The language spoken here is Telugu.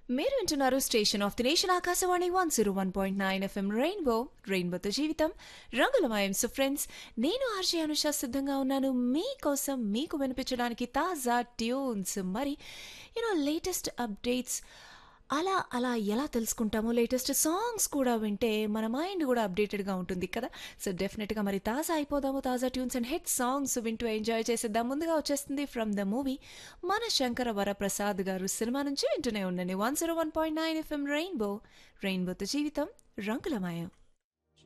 మీరు వింటున్నారు station of the nation Akashvani one zero one point nine FM rainbow రెయిన్బోతో జీవితం రంగులమయం సో ఫ్రెండ్స్ నేను ఆర్జే అనుష సిద్ధంగా ఉన్నాను మీకోసం మీకు వినిపించడానికి తాజా ట్యూన్స్ మరి యూనో లేటెస్ట్ అప్డేట్స్ అలా అలా ఎలా తెలుసుకుంటామో లేటెస్ట్ సాంగ్స్ కూడా వింటే మన మైండ్ కూడా అప్డేటెడ్గా ఉంటుంది కదా సో డెఫినెట్గా మరి తాజా అయిపోదాము తాజా ట్యూన్స్ అండ్ హిట్ సాంగ్స్ వింటూ ఎంజాయ్ చేసేద్దాం ముందుగా వచ్చేస్తుంది ఫ్రమ్ ద మూవీ మన శంకర వరప్రసాద్ గారు సినిమా నుంచి వింటూనే ఉండండి one zero one point nine FM rainbow రెయిన్బోతో జీవితం రంగులమయం